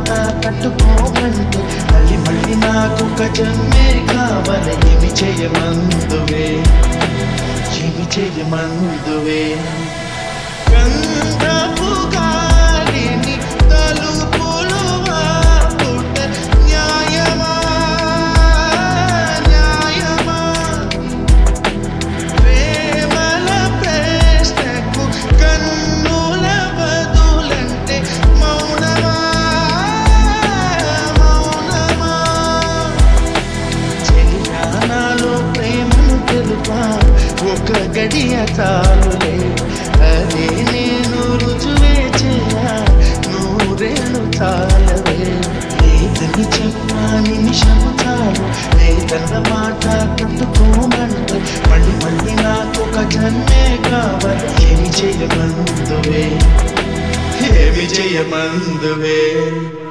మాట కట్టుకోమంటే మళ్ళీ మళ్ళీ నాకు ఒక జన్మే కావాలి ఏమి చేయమందువే ఏమి చేయమందువే గంధపు గాలిని తలుపులు ఆపుట న్యాయమా న్యాయమా ప్రేమల ప్రశ్నకు కన్నుల బదులంటే మౌనమా మౌనమా చెలియానాలో ప్రేమను తెలుపా ఒక గడియ చాలులే అదే నేను రుజువే చేయా నూరేళ్ళు చాలవే లేదని చెప్పా నిమిషము చాలు లేదన్న మాట కట్టుకోమంటే మళ్ళీ మళ్ళీ నాకు ఒక జన్మే కావాలి ఏమి చేయమందువే ఏమి చేయమందువే